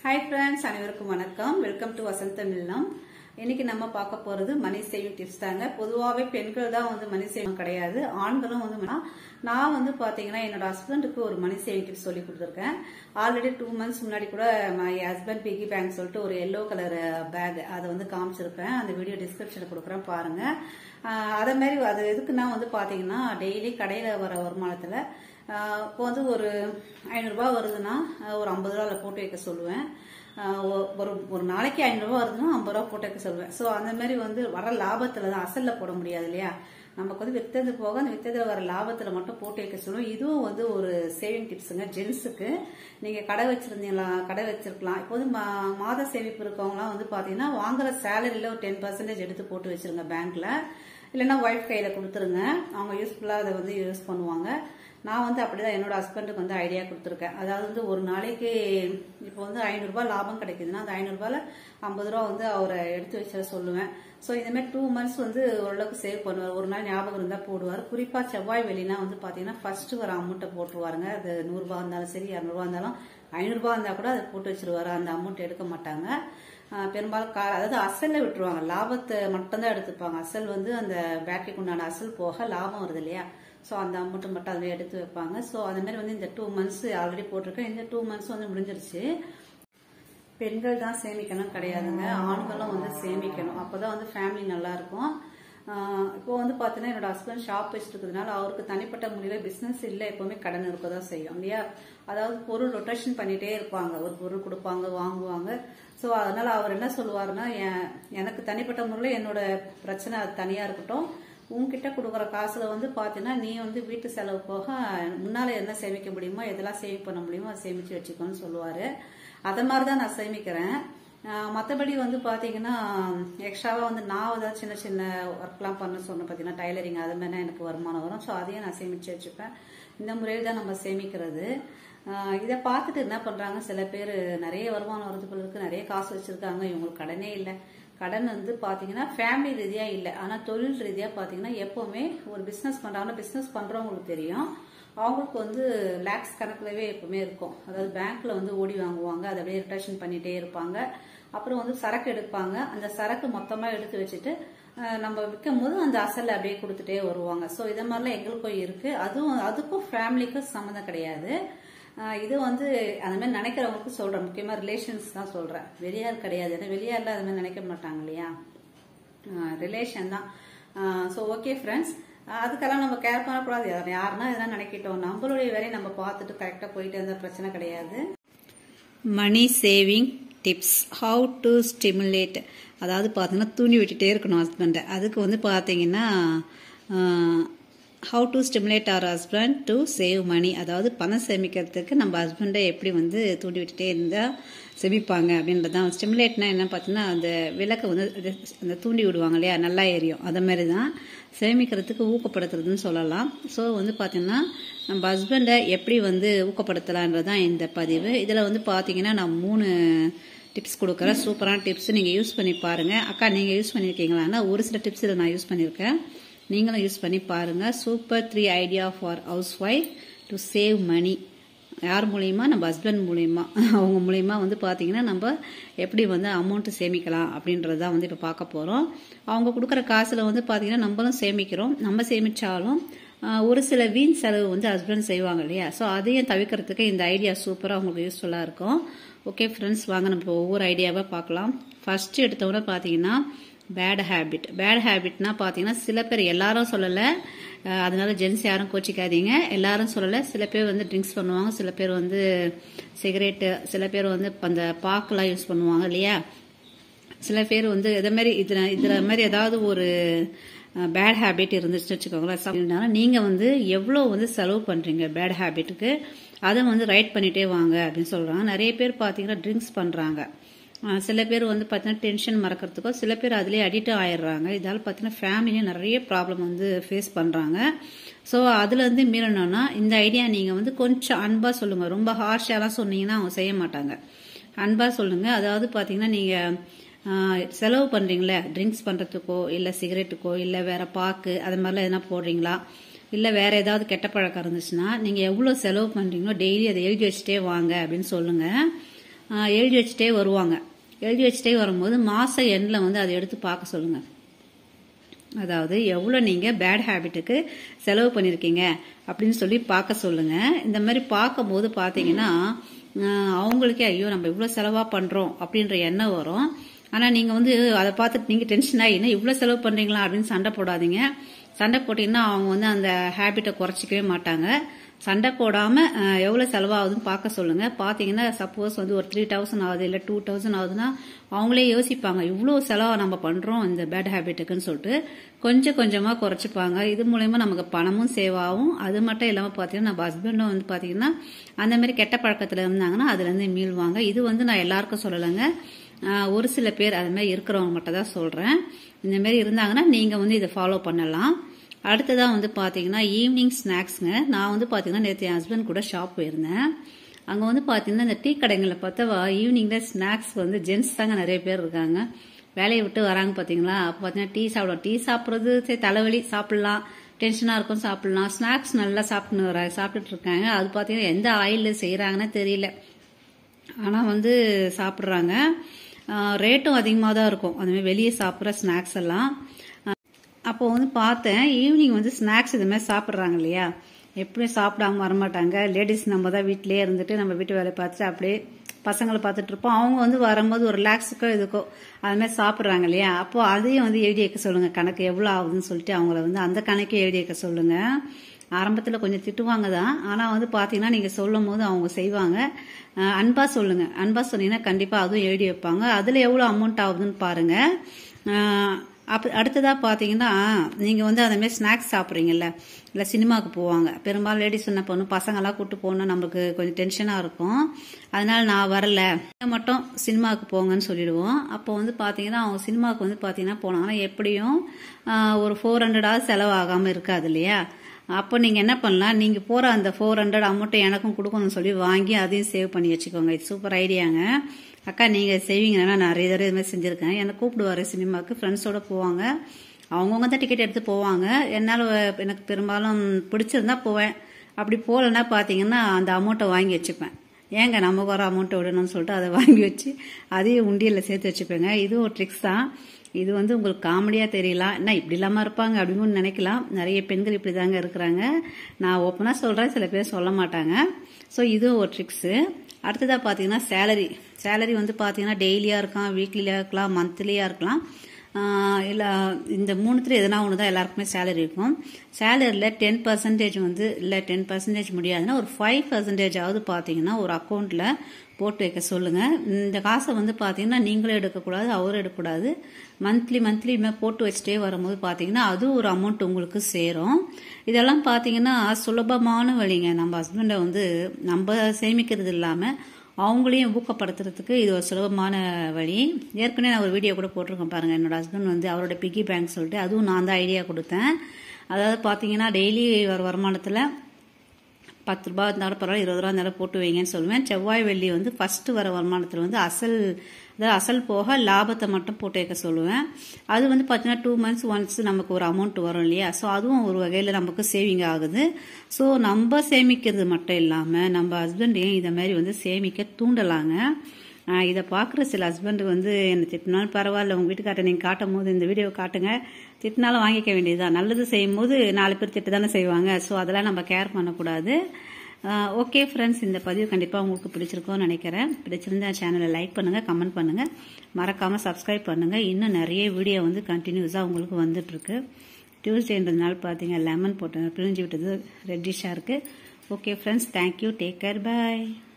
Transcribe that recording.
hi friends அனைவருக்கும் வணக்கம் welcome to வசந்தம் இல்லம் இன்னைக்கு நம்ம பார்க்க போறது மணி சேவிங் டிப்ஸ் தாங்க பொதுவாகவே பெண்கள் தான் வந்து மணி சேவிங் கிடையாது ஆண்களும் வந்து ம- நான் வந்து பாத்தீங்கன்னா என்னோட ஹஸ்பண்டுக்கு ஒரு மணி சேவிங் டிப்ஸ் சொல்லி கொடுத்துருக்கேன் ஆல்ரெடி டூ மந்த்ஸ் முன்னாடி கூட மை ஹஸ்பண்ட் பிகி பேங்க் சொல்லிட்டு ஒரு எல்லோ கலர் பேக் அதை வந்து காமிச்சிருப்பேன் அந்த வீடியோ டிஸ்கிரிப்ஷனில் கொடுக்குறேன் பாருங்க ஆஹ் அதே மாதிரி அது எதுக்குன்னா வந்து பாத்தீங்கன்னா டெய்லி கடையில வர வருமானத்துல ஆஹ் இப்போ வந்து ஒரு ஐநூறுரூபா வருதுன்னா ஆஹ் ஒரு ஐம்பது ரூபா அதில் போட்டு வைக்க சொல்லுவேன் ஆஹ் ஒ- ஒரு ஒரு நாளைக்கு ஐநூறுரூவா வருதுன்னா ஐம்பது ரூபா போட்டு வைக்க சொல்லுவேன் ஸோ அந்த மாதிரி வந்து வர லாபத்தில் தான் அசலில் போட முடியாது இல்லையா நமக்கு வந்து வித்தது போக அந்த வித்ததில் வர லாபத்தில் மட்டும் போட்டு வைக்க சொல்லுவோம் இதுவும் வந்து ஒரு சேவிங் டிப்ஸுங்க ஜென்ஸுக்கு நீங்கள் கடை வச்சிருந்தீங்களா கடை வச்சிருக்கலாம் இப்போ வந்து மா- மாத சேமிப்பு இருக்கவங்களாம் வந்து பார்த்தீங்கன்னா வாங்குற சேலரியில் ஒரு டென் பர்சன்டேஜ் எடுத்து போட்டு வச்சிருங்க பேங்க்ல இல்லைன்னா ஒய்ஃப் கையில் கொடுத்துருங்க அவங்க யூஸ்ஃபுல்லாக அதை வந்து யூஸ் பண்ணுவாங்க நான் வந்து அப்படிதான் என்னோட ஹஸ்பண்டுக்கு வந்து ஐடியா கொடுத்துருக்கேன் அதாவது வந்து ஒரு நாளைக்கு இப்போ வந்து ஐநூறுரூபா லாபம் கிடைக்குதுன்னா அந்த ஐநூறுரூபால ஐம்பது ரூபா வந்து அவரை எடுத்து வச்சிட சொல்லுவேன் ஸோ இந்த மாதிரி டூ மந்த்ஸ் வந்து ஓரளவுக்கு சேவ் பண்ணுவார் ஒரு நாள் ஞாபகம் இருந்தால் போடுவார் குறிப்பாக செவ்வாய் வெள்ளினா வந்து பார்த்தீங்கன்னா ஃபர்ஸ்ட் வர அமௌண்ட்டை போட்டுருவாருங்க அது நூறுரூபா இருந்தாலும் சரி இரநூறுபா இருந்தாலும் ஐநூறுரூபா இருந்தால் கூட அதை போட்டு வச்சிருவாரு அந்த அமௌண்ட் எடுக்க மாட்டாங்க ஆஹ் பெரும்பாலும் கா அதாவது அசல்ல விட்டுருவாங்க லாபத்தை மட்டும்தான் எடுத்துப்பாங்க அசல் வந்து அந்த பேட்டரிக்கு உண்டான அசல் போக லாபம் வருது இல்லையா ஸோ அந்த அமௌண்ட்டை மட்டும் அதில் எடுத்து வைப்பாங்க ஸோ அந்த மாதிரி வந்து இந்த டூ மந்த்ஸ் ஆல்ரெடி போட்டிருக்கேன் இந்த டூ மந்த்ஸ் வந்து முடிஞ்சிருச்சு பெண்கள் தான் சேமிக்கணும் கிடையாதுங்க ஆண்களும் வந்து சேமிக்கணும் அப்பதான் வந்து ஃபேமிலி நல்லா இருக்கும் ஆஹ் இப்போ வந்து பார்த்தீங்கன்னா என்னோட ஹஸ்பண்ட் ஷாப் வச்சிருக்கிறதுனால அவருக்கு தனிப்பட்ட முறையில் பிஸ்னஸ் இல்லை எப்பவுமே கடன் இருக்க தான் செய்யும் இல்லையா அதாவது பொருள் ரொட்டேஷன் பண்ணிட்டே இருப்பாங்க ஒரு பொருள் கொடுப்பாங்க வாங்குவாங்க ஸோ அதனால அவர் என்ன சொல்லுவாருன்னா என் எனக்கு தனிப்பட்ட முறையில் என்னோட பிரச்சனை அது தனியாக இருக்கட்டும் உன்கிட்ட கொடுக்குற காசுல வந்து பார்த்தீங்கன்னா நீ வந்து வீட்டு செலவு போக முன்னால என்ன சேமிக்க முடியுமோ எதெல்லாம் சேவ் பண்ண முடியுமோ அதை சேமிச்சு வச்சுக்கோன்னு சொல்லுவாரு அதை மாதிரி தான் நான் சேமிக்கிறேன் மற்றபடி வந்து பார்த்தீங்கன்னா எக்ஸ்ட்ராவாக வந்து நான் ஏதாவது சின்ன சின்ன ஒர்க்லாம் பண்ண சொன்னேன் பார்த்தீங்கன்னா டைலரிங் அது மாதிரினா எனக்கு வருமானம் வரும் ஸோ அதையும் நான் சேமிச்சு வச்சுப்பேன் இந்த முறையில் தான் நம்ம சேமிக்கிறது ஆஹ் இதை பார்த்துட்டு என்ன பண்ணுறாங்க சில பேர் நிறைய வருமானம் வரது போல இருக்கு நிறைய காசு வச்சுருக்காங்க இவங்களுக்கு கடனே இல்லை கடன் வந்து பார்த்தீங்கன்னா ஃபேமிலி ரீதியாக இல்லை ஆனால் தொழில் ரீதியாக பார்த்தீங்கன்னா எப்போவுமே ஒரு பிஸ்னஸ் பண்ணுறாங்கன்னா பிஸ்னஸ் பண்ணுறவங்களுக்கு தெரியும் அவங்களுக்கு வந்து லேக்ஸ் கணக்குலவே எப்பவுமே இருக்கும் அதாவது பேங்க்ல வந்து ஓடி வாங்குவாங்க அதை அப்படியே ரிட்டர்ஷன் பண்ணிட்டே இருப்பாங்க அப்புறம் வந்து சரக்கு எடுப்பாங்க அந்த சரக்கு மொத்தமாக எடுத்து வச்சுட்டு அஹ், நம்ம விற்கும் போது அந்த அசல் அப்படியே கொடுத்துட்டே வருவாங்க ஸோ இதை மாதிரிலாம் எங்களுக்கும் இருக்கு அதுவும் அதுக்கும் ஃபேமிலிக்கும் சம்மந்தம் கிடையாது அஹ், இது வந்து அந்த மாதிரி நினைக்கிறவங்களுக்கு சொல்றேன் முக்கியமா ரிலேஷன்ஸ் தான் சொல்றேன் வெளியார் கிடையாது ஏன்னா வெளியார்ல அது மாதிரி நினைக்க மாட்டாங்க இல்லையா ரிலேஷன் தான் ஸோ ஓகே ஃப்ரெண்ட்ஸ் அதுக்கெல்லாம் நம்ம கேர் பண்ணக்கூடாது யார்- யாருன்னா இதெல்லாம் நினைக்கிட்டோம் நம்மளுடைய வேலையை நம்ம பார்த்துட்டு கரெக்டாக போயிட்டு இருந்தா பிரச்சனை கிடையாது money saving tips how to stimulate அதாவது பார்த்தீங்கன்னா தூண்டி விட்டுட்டே இருக்கணும் ஹஸ்பண்டை அதுக்கு வந்து பார்த்தீங்கன்னா ஹவு டு ஸ்டிமுலேட் அவர் ஹஸ்பண்ட் டு சேவ் மணி அதாவது பணம் சேமிக்கிறதுக்கு நம்ம ஹஸ்பண்டை எப்படி வந்து தூண்டி விட்டுட்டே இருந்தால் சேமிப்பாங்க அப்படின்றது தான் ஸ்டிமுலேட்னா என்ன பார்த்தீங்கன்னா அந்த விளக்கை வந்து இது- அந்த தூண்டி விடுவாங்க இல்லையா நல்லா எரியும் அதை மாதிரி தான் சேமிக்கிறதுக்கு ஊக்கப்படுத்துறதுன்னு சொல்லலாம் ஸோ வந்து பார்த்தீங்கன்னா நம்ம ஹஸ்பண்டை எப்படி வந்து ஊக்கப்படுத்தலான்றது தான் இந்த பதிவு இதில் வந்து பார்த்தீங்கன்னா நான் மூணு டிப்ஸ் கொடுக்குறேன் சூப்பரான டிப்ஸ் நீங்கள் யூஸ் பண்ணி பாருங்கள் அக்கா நீங்கள் யூஸ் பண்ணியிருக்கீங்களான்னா ஒரு சில டிப்ஸ் இதில் நான் யூஸ் பண்ணியிருக்கேன் நீங்களும் யூஸ் பண்ணி பாருங்கள் super three idea for house wife to save money யார் மூலியமா நம்ம ஹஸ்பண்ட் மூலியமா அவங்க மூலியமா வந்து பார்த்தீங்கன்னா நம்ம எப்படி வந்து அமௌண்ட்டு சேமிக்கலாம் அப்படின்றது தான் வந்து இப்போ பார்க்க போகிறோம் அவங்க கொடுக்குற காசில் வந்து பார்த்தீங்கன்னா நம்மளும் சேமிக்கிறோம் நம்ம சேமிச்சாலும் ஆஹ், ஒரு சில வீண் செலவு வந்து ஹஸ்பண்ட் செய்வாங்க இல்லையா ஸோ அதையும் தவிர்க்கிறதுக்கு இந்த ஐடியா சூப்பராக உங்களுக்கு யூஸ்ஃபுல்லாக இருக்கும் ஓகே ஃப்ரெண்ட்ஸ் வாங்க நம்ம இப்போ ஒவ்வொரு ஐடியாவாக பார்க்கலாம் ஃபர்ஸ்ட் எடுத்தவொடனே பார்த்தீங்கன்னா பேட் ஹேபிட் பேட் ஹேபிட்னா பார்த்தீங்கன்னா சில பேர் எல்லாரும் சொல்லலை அஹ் அதனால ஜென்ஸ் யாரும் கோச்சிக்காதீங்க எல்லாரும் சொல்லலை சில பேர் வந்து ட்ரிங்க்ஸ் பண்ணுவாங்க சில பேர் வந்து சிகரெட்டு சில பேர் வந்து அந்த பாக்கெலாம் யூஸ் பண்ணுவாங்க இல்லையா சில பேர் வந்து இதே மாதிரி இதுல இதுல மாதிரி ஏதாவது ஒரு பேட் ஹேபிட் இருந்துச்சுன்னு வச்சுக்கோங்களேன் அப்படின்னாலும் நீங்க வந்து எவ்வளோ வந்து செலவு பண்றீங்க பேட் ஹேபிட்டுக்கு அதை வந்து ரைட் பண்ணிட்டே வாங்க அப்படின்னு சொல்றாங்க நிறைய பேர் பார்த்தீங்கன்னா ட்ரிங்க்ஸ் பண்றாங்க ஆஹ் சில பேர் வந்து பார்த்தீங்கன்னா டென்ஷன் மறக்கிறதுக்கோ சில பேர் அதுலேயே அடிக்ட் ஆயிடுறாங்க இதால் பார்த்தீங்கன்னா ஃபேமிலியும் நிறைய ப்ராப்ளம் வந்து ஃபேஸ் பண்ணுறாங்க ஸோ அதுலேருந்து மீறணும்னா இந்த ஐடியா நீங்கள் வந்து கொஞ்சம் அன்பாக சொல்லுங்கள் ரொம்ப ஹார்ஷாலாம் சொன்னீங்கன்னா அவங்க செய்ய மாட்டாங்க அன்பாக சொல்லுங்கள் அதாவது பார்த்தீங்கன்னா நீங்கள் செலவு பண்ணுறீங்களே ட்ரிங்க்ஸ் பண்ணுறதுக்கோ இல்லை சிகரெட்டுக்கோ இல்லை வேற பாக்கு அது மாதிரிலாம் எதனா போடுறீங்களா இல்லை வேற ஏதாவது கெட்ட பழக்கம் இருந்துச்சுன்னா நீங்கள் எவ்வளோ செலவு பண்ணுறீங்களோ டெய்லி அதை எழுதி வச்சுட்டே வாங்க அப்படின்னு சொல்லுங்கள் ஆஹ், எழுதி வச்சுட்டே வருவாங்க எழுதி வச்சுட்டே வரும்போது மாச எண்ணில் வந்து அதை எடுத்து பார்க்க சொல்லுங்க அதாவது எவ்வளோ நீங்கள் பேட் ஹேபிட்டுக்கு செலவு பண்ணியிருக்கீங்க அப்படின்னு சொல்லி பார்க்க சொல்லுங்க இந்த மாதிரி பார்க்கும்போது பார்த்தீங்கன்னா ஆஹ், அவங்களுக்கே ஐயோ நம்ம இவ்வளோ செலவாக பண்ணுறோம் அப்படின்ற எண்ணம் வரும் ஆனால் நீங்கள் வந்து அதை பார்த்துட்டு நீங்கள் டென்ஷன் ஆகி என்ன இவ்வளோ செலவு பண்ணுறீங்களா அப்படின்னு சண்டை போடாதீங்க சண்டை போட்டிங்கன்னா அவங்க வந்து அந்த ஹேபிட்டை குறைச்சிக்கவே மாட்டாங்க சண்டை போடாமல் எவ்வளோ செலவாகுதுன்னு பார்க்க சொல்லுங்கள் பார்த்தீங்கன்னா சப்போஸ் வந்து ஒரு த்ரீ தௌசண்ட் ஆகுது இல்லை டூ தௌசண்ட் ஆகுதுன்னா அவங்களே யோசிப்பாங்க இவ்வளோ செலவை நம்ம பண்ணுறோம் இந்த பேட் ஹேபிட்டுக்குன்னு சொல்லிட்டு கொஞ்சம் கொஞ்சமாக குறைச்சிப்பாங்க இது மூலயமா நமக்கு பணமும் சேவ் ஆகும் அது மட்டும் இல்லாமல் பார்த்தீங்கன்னா நம்ம ஹஸ்பண்டும் வந்து பார்த்தீங்கன்னா அந்த மாதிரி கெட்ட பழக்கத்தில் இருந்தாங்கன்னா அதுலேருந்து மீள்வாங்க இது வந்து நான் எல்லாருக்கும் சொல்லலைங்க ஆஹ் ஒரு சில பேர் அது மாதிரி இருக்கிறவங்க மட்டும் தான் சொல்கிறேன் இந்த மாதிரி இருந்தாங்கன்னா நீங்கள் வந்து இதை ஃபாலோ பண்ணலாம் அடுத்ததாக வந்து பார்த்தீங்கன்னா ஈவினிங் ஸ்நாக்ஸுங்க நான் வந்து பார்த்தீங்கன்னா நேற்று என் ஹஸ்பண்ட் கூட ஷாப் போயிருந்தேன் அங்கே வந்து பார்த்தீங்கன்னா இந்த டீ கடைங்களில் பார்த்தா ஈவினிங்கில் ஸ்நாக்ஸ் வந்து ஜென்ட்ஸ் தாங்க நிறைய பேர் இருக்காங்க வேலையை விட்டு வராங்க பார்த்தீங்களா அப்போ பார்த்தீங்கன்னா டீ சாப்பிடுவோம் டீ சாப்பிட்றது சரி தலைவலி சாப்பிட்லாம் டென்ஷனாக இருக்கும் சாப்பிட்லாம் ஸ்நாக்ஸ் நல்லா சாப்பிட்டு வர சாப்பிட்டுட்டு இருக்காங்க அது பார்த்தீங்கன்னா எந்த ஆயிலில் செய்கிறாங்கன்னு தெரியல ஆனால் வந்து சாப்பிட்றாங்க ரேட்டும் அதிகமாக தான் இருக்கும் அதுமாதிரி வெளியே சாப்பிட்ற ஸ்நாக்ஸ் எல்லாம் அப்போ வந்து பார்த்தேன் ஈவினிங் வந்து ஸ்நாக்ஸ் இது மாதிரி சாப்பிட்றாங்க இல்லையா எப்படியும் சாப்பிடாம வரமாட்டாங்க லேடிஸ் நம்ம தான் வீட்டிலேயே இருந்துட்டு நம்ம வீட்டு வேலையை பார்த்துட்டு அப்படியே பசங்களை பார்த்துட்டு இருப்போம் அவங்க வந்து வரும்போது ஒரு ரிலாக்ஸுக்கோ இதுக்கோ அது மாதிரி சாப்பிட்றாங்க இல்லையா அப்போ அதையும் வந்து எழுதி வைக்க சொல்லுங்க கணக்கு எவ்வளோ ஆகுதுன்னு சொல்லிட்டு அவங்கள வந்து அந்த கணக்கே எழுதி வைக்க சொல்லுங்க ஆரம்பத்தில் கொஞ்சம் திட்டுவாங்க தான் ஆனால் வந்து பார்த்தீங்கன்னா நீங்கள் சொல்லும் போது அவங்க செய்வாங்க அஹ் அன்பா சொல்லுங்க அன்பா சொன்னீங்கன்னா கண்டிப்பாக அதுவும் எழுதி வைப்பாங்க அதில் எவ்வளோ அமௌண்ட் ஆகுதுன்னு பாருங்க அஹ் அப்ப அடுத்ததாக பார்த்தீங்கன்னா நீங்கள் வந்து அந்த மாதிரி ஸ்நாக்ஸ் சாப்பிட்றீங்கல்ல இல்லை சினிமாவுக்கு போவாங்க பெரும்பாலும் லேடிஸ் என்ன பண்ணும் பசங்களாம் கூட்டு போகணும் நம்மளுக்கு கொஞ்சம் டென்ஷனாக இருக்கும் அதனால நான் வரல நீங்க மட்டும் சினிமாவுக்கு போங்கன்னு சொல்லிடுவோம் அப்போ வந்து பார்த்தீங்கன்னா அவங்க சினிமாவுக்கு வந்து பார்த்தீங்கன்னா போனாங்கன்னா எப்படியும் ஆஹ், ஒரு ஃபோர் ஹண்ட்ரடாவது செலவாகாமல் இருக்காது இல்லையா அப்போ நீங்கள் என்ன பண்ணலாம் நீங்கள் போகிற அந்த ஃபோர் ஹண்ட்ரட் அமௌண்ட்டை எனக்கும் கொடுக்கணும்னு சொல்லி வாங்கி அதையும் சேவ் பண்ணி வச்சுக்கோங்க இது சூப்பர் ஐடியாங்க அக்கா நீங்கள் செய்வீங்கன்னா நான் நிறைய தடவை இது மாதிரி செஞ்சுருக்கேன் என்னை கூப்பிடுவார் சினிமாவுக்கு ஃப்ரெண்ட்ஸோட போவாங்க அவங்கவுங்க தான் டிக்கெட் எடுத்து போவாங்க என்னால் எனக்கு பெரும்பாலும் பிடிச்சிருந்தா போவேன் அப்படி போகலன்னா பார்த்தீங்கன்னா அந்த அமௌண்ட்டை வாங்கி வச்சுப்பேன் ஏங்க நமக்கு வர அமௌண்ட்டை விடணும்னு சொல்லிட்டு அதை வாங்கி வச்சு அதையும் உண்டியலில் சேர்த்து வச்சுப்பேங்க இது ஒரு ட்ரிக்ஸ் தான் இது வந்து உங்களுக்கு காமெடியாக தெரியலாம் என்ன இப்படி இல்லாமல் இருப்பாங்க அப்படின்னு நினைக்கலாம் நிறைய பெண்கள் இப்படி தாங்க இருக்கிறாங்க நான் ஓப்பனாக சொல்கிறேன் சில பேர் சொல்ல மாட்டாங்க ஸோ இதுவும் ஒரு ட்ரிக்ஸு அடுத்ததாக பார்த்தீங்கன்னா சேலரி சேலரி வந்து பார்த்தீங்கன்னா டெய்லியாக இருக்கலாம் வீக்லியாக இருக்கலாம் மந்த்லியாக இருக்கலாம் இல்லை இந்த மூணுத்துல எதனா ஒன்று தான் எல்லாருக்குமே சேலரி இருக்கும் சேலரியில் டென் பர்சன்டேஜ் வந்து இல்லை டென் பர்சன்டேஜ் முடியாதுன்னா ஒரு ஃபைவ் பர்சன்டேஜாவது பார்த்தீங்கன்னா ஒரு அக்கௌண்ட்டில் போட்டு வைக்க சொல்லுங்கள் இந்த காசை வந்து பார்த்தீங்கன்னா நீங்களும் எடுக்கக்கூடாது அவரும் எடுக்கக்கூடாது மந்த்லி மந்த்லி இதுமாதிரி போட்டு வச்சுட்டே வரும்போது பார்த்தீங்கன்னா அது ஒரு அமௌண்ட் உங்களுக்கு சேரும் இதெல்லாம் பார்த்தீங்கன்னா சுலபமான வழிங்க நம்ம ஹஸ்பண்டை வந்து நம்ம சேமிக்கிறது இல்லாமல் அவங்களையும் ஊக்கப்படுத்துறதுக்கு இது ஒரு சுலபமான வழி ஏற்கனவே நான் ஒரு வீடியோ கூட போட்டிருக்கேன் பாருங்கள் என்னோட ஹஸ்பண்ட் வந்து அவரோட பிக்கி பேங்க் சொல்லிட்டு அதுவும் நான் தான் ஐடியா கொடுத்தேன் அதாவது பார்த்தீங்கன்னா டெய்லி வர வருமானத்தில் பத்து ரூபா இருந்தாலும் பரவாயில்ல இருபது ரூபா இருந்தாலும் போட்டு வைங்கன்னு சொல்லுவேன் செவ்வாய் வெள்ளி வந்து ஃபஸ்ட்டு வர வருமானத்தில் வந்து அசல் அதாவது அசல் போக லாபத்தை மட்டும் போட்டு வைக்க சொல்லுவேன் அது வந்து பார்த்தீங்கன்னா டூ மந்த்ஸ் ஒன்ஸ் நமக்கு ஒரு அமௌண்ட் வரும் இல்லையா ஸோ அதுவும் ஒரு வகையில் நமக்கு சேவிங் ஆகுது ஸோ நம்ம சேமிக்கிறது மட்டும் இல்லாமல் நம்ம ஹஸ்பண்டையும் இதை மாதிரி வந்து சேமிக்க தூண்டலாங்க ஆஹ் இதை பார்க்குற சில ஹஸ்பண்டு வந்து என்னை திட்டினாலும் பரவாயில்ல உங்கள் வீட்டுக்கார்ட்ட நீங்கள் காட்டும் போது இந்த வீடியோ காட்டுங்க திட்டினாலும் வாங்கிக்க வேண்டியதுதான் நல்லது செய்யும் போது நாலு பேர் திட்டு தானே செய்வாங்க ஸோ அதெல்லாம் நம்ம கேர் பண்ணக்கூடாது ஓகே ஃப்ரெண்ட்ஸ் இந்த பதிவு கண்டிப்பாக உங்களுக்கு பிடிச்சிருக்கும்னு நினைக்கிறேன் பிடிச்சிருந்தா சேனலை லைக் பண்ணுங்கள் கமெண்ட் பண்ணுங்கள் மறக்காமல் சப்ஸ்கிரைப் பண்ணுங்கள் இன்னும் நிறைய வீடியோ வந்து கண்டினியூஸாக உங்களுக்கு வந்துட்டுருக்கு டியூஸ்டேன்றதுனால பார்த்தீங்க லெமன் போட்டு பிரிஞ்சு விட்டது ரெட்டிஷாக இருக்குது okay friends thank you take care பாய்